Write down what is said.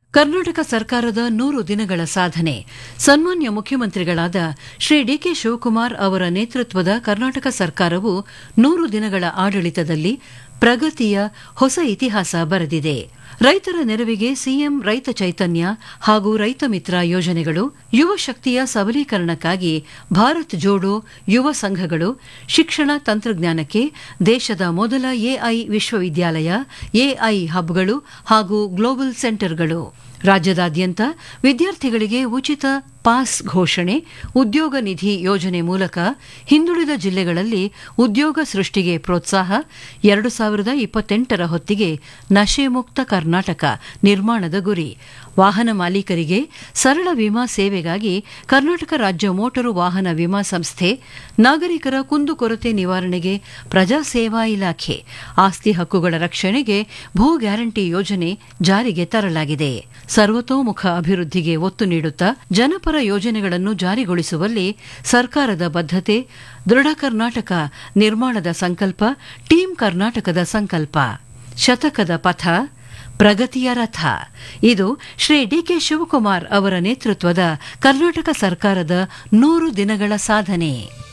ಕರ್ನಾಟಕ ಸರ್ಕಾರದ ನೂರು ದಿನಗಳ ಸಾಧನೆ ಸನ್ಮಾನ್ಯ ಮುಖ್ಯಮಂತ್ರಿಗಳಾದ ಶ್ರೀ ಡಿಕೆ ಶಿವಕುಮಾರ್ ಅವರ ನೇತೃತ್ವದ ಕರ್ನಾಟಕ ಸರ್ಕಾರವು ನೂರು ದಿನಗಳ ಆಡಳಿತದಲ್ಲಿ ಪ್ರಗತಿಯ ಹೊಸ ಇತಿಹಾಸ ಬರೆದಿದೆ ರೈತರ ನೆರವಿಗೆ ಸಿಎಂ ರೈತ ಚೈತನ್ಯ ಹಾಗೂ ರೈತ ಮಿತ್ರ ಯೋಜನೆಗಳು ಯುವ ಶಕ್ತಿಯ ಸಬಲೀಕರಣಕ್ಕಾಗಿ ಭಾರತ್ ಜೋಡೋ ಯುವ ಸಂಘಗಳು ಶಿಕ್ಷಣ ತಂತ್ರಜ್ಞಾನಕ್ಕೆ ದೇಶದ ಮೊದಲ ಎಐ ವಿಶ್ವವಿದ್ಯಾಲಯ ಎಐ ಹಬ್ಗಳು ಹಾಗೂ ಗ್ಲೋಬಲ್ ಸೆಂಟರ್ಗಳು ರಾಜ್ಯದಾದ್ಯಂತ ವಿದ್ಯಾರ್ಥಿಗಳಿಗೆ ಉಚಿತ ಪಾಸ್ ಘೋಷಣೆ ಉದ್ಯೋಗ ನಿಧಿ ಯೋಜನೆ ಮೂಲಕ ಹಿಂದುಳಿದ ಜಿಲ್ಲೆಗಳಲ್ಲಿ ಉದ್ಯೋಗ ಸೃಷ್ಟಿಗೆ ಪ್ರೋತ್ಸಾಹ ಎರಡು ಸಾವಿರದ ಇಪ್ಪತ್ತೆಂಟರ ಹೊತ್ತಿಗೆ ನಶೆ ಮುಕ್ತ ಕರ್ನಾಟಕ ನಿರ್ಮಾಣದ ಗುರಿ ವಾಹನ ಮಾಲೀಕರಿಗೆ ಸರಳ ವಿಮಾ ಸೇವೆಗಾಗಿ ಕರ್ನಾಟಕ ರಾಜ್ಯ ಮೋಟರು ವಾಹನ ವಿಮಾ ಸಂಸ್ಥೆ ನಾಗರಿಕರ ಕುಂದುಕೊರತೆ ನಿವಾರಣೆಗೆ ಪ್ರಜಾ ಸೇವಾ ಇಲಾಖೆ ಆಸ್ತಿ ಹಕ್ಕುಗಳ ರಕ್ಷಣೆಗೆ ಭೂ ಗ್ಯಾರಂಟಿ ಯೋಜನೆ ಜಾರಿಗೆ ತರಲಾಗಿದೆ ಸರ್ವತೋಮುಖ ಅಭಿವೃದ್ಧಿಗೆ ಒತ್ತು ನೀಡುತ್ತಾ ಜನಪರ ಯೋಜನೆಗಳನ್ನು ಜಾರಿಗೊಳಿಸುವಲ್ಲಿ ಸರ್ಕಾರದ ಬದ್ಧತೆ ದೃಢ ಕರ್ನಾಟಕ ನಿರ್ಮಾಣದ ಸಂಕಲ್ಪ ಟೀಂ ಕರ್ನಾಟಕದ ಸಂಕಲ್ಪ ಶತಕದ ಪಥ ಪ್ರಗತಿಯ ರಥ ಇದು ಶ್ರೀ ಡಿಕೆ ಶಿವಕುಮಾರ್ ಅವರ ನೇತೃತ್ವದ ಕರ್ನಾಟಕ ಸರ್ಕಾರದ ನೂರು ದಿನಗಳ ಸಾಧನೆ